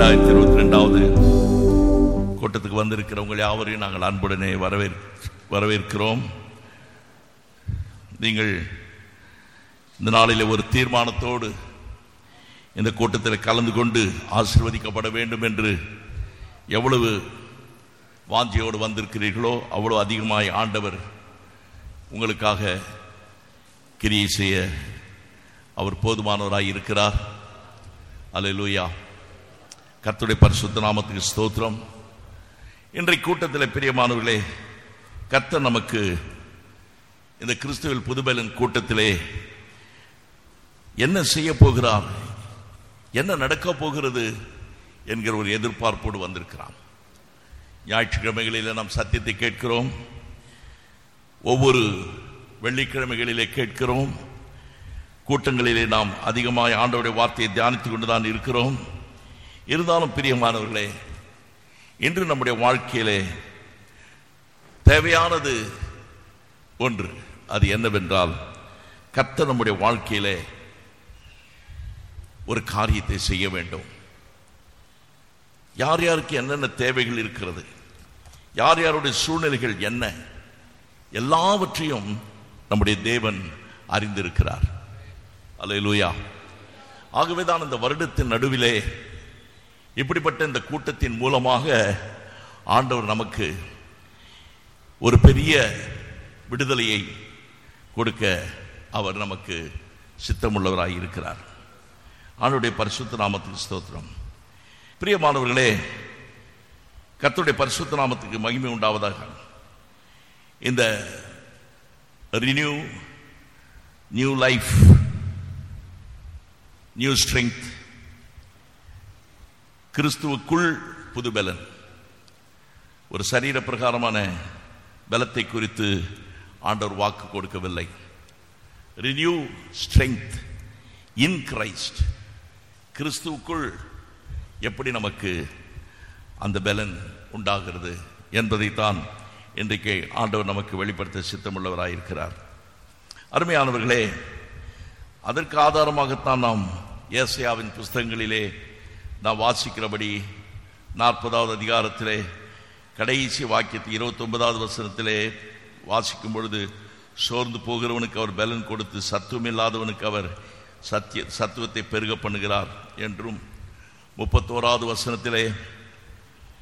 ரெண்டாயிரத்தி இருபத்தி ரெண்டாவது கூட்டத்துக்கு வந்திருக்கிறவங்க யாவரையும் நாங்கள் அன்புடனே வரவேற் வரவேற்கிறோம் நீங்கள் இந்த நாளில் ஒரு தீர்மானத்தோடு இந்த கூட்டத்தில் கலந்து கொண்டு ஆசிர்வதிக்கப்பட வேண்டும் என்று எவ்வளவு வாஞ்சியோடு வந்திருக்கிறீர்களோ அவ்வளவு அதிகமாய் ஆண்டவர் உங்களுக்காக கிரியை செய்ய அவர் போதுமானவராய் இருக்கிறார் அல்லேலூயா கர்த்தருடைய பரிசுத்த நாமத்துக்கு ஸ்தோத்திரம் இன்றைய கூட்டத்தில் பிரியமானவர்களே கர்த்தர் நமக்கு இந்த கிறிஸ்துவில் புதுபலன் கூட்டத்திலே என்ன செய்ய போகிறார் என்ன நடக்க போகிறது என்கிற ஒரு எதிர்பார்ப்போடு வந்திருக்கிறான் ஞாயிற்றுக்கிழமைகளில் நாம் சத்தியத்தை கேட்கிறோம் ஒவ்வொரு வெள்ளிக்கிழமைகளிலே கேட்கிறோம் கூட்டங்களிலே நாம் அதிகமாக ஆண்டவருடைய வார்த்தையை தியானித்துக் கொண்டுதான் இருக்கிறோம் இருந்தாலும் பிரியமானவர்களே இன்று நம்முடைய வாழ்க்கையிலே தேவையானது ஒன்று அது என்னவென்றால் கர்த்தர் நம்முடைய வாழ்க்கையிலே ஒரு காரியத்தை செய்ய வேண்டும் யார் யாருக்கு என்னென்ன தேவைகள் இருக்கிறது யார் யாருடைய சூழ்நிலைகள் என்ன எல்லாவற்றையும் நம்முடைய தேவன் அறிந்திருக்கிறார் அல்லேலூயா ஆகவே தான் இந்த வருடத்தின் நடுவிலே இப்படிப்பட்ட இந்த கூட்டத்தின் மூலமாக ஆண்டவர் நமக்கு ஒரு பெரிய விடுதலையை கொடுக்க அவர் நமக்கு சித்தமுள்ளவராய் இருக்கிறார் ஆண்டுடைய பரிசுத்த நாமத்துக்கு ஸ்தோத்திரம் பிரியமானவர்களே கர்த்தருடைய பரிசுத்த நாமத்துக்கு மகிமை உண்டாவதாக இந்த renew new life new strength கிறிஸ்துவுக்குள் புது பலன் ஒரு சரீர பிரகாரமான பலத்தை குறித்து ஆண்டவர் வாக்கு கொடுக்கவில்லை ரினியூ ஸ்ட்ரெங்க் இன் கிரைஸ்ட் கிறிஸ்துவுக்குள் எப்படி நமக்கு அந்த பலன் உண்டாகிறது என்பதைத்தான் இன்றைக்கு ஆண்டவர் நமக்கு வெளிப்படுத்த சித்தமுள்ளவராயிருக்கிறார் அருமையானவர்களே அதற்கு ஆதாரமாகத்தான் நாம் ஏசையாவின் புஸ்தகங்களிலே நாம் வாசிக்கிறபடி நாற்பதாவது அதிகாரத்திலே கடைசி வாக்கியத்தை இருபத்தி ஒன்பதாவது வசனத்திலே வாசிக்கும் பொழுது சோர்ந்து போகிறவனுக்கு அவர் பலன் கொடுத்து சத்துவம் இல்லாதவனுக்கு அவர் சத்திய சத்துவத்தை பெருக பண்ணுகிறார் என்றும் முப்பத்தோராவது வசனத்திலே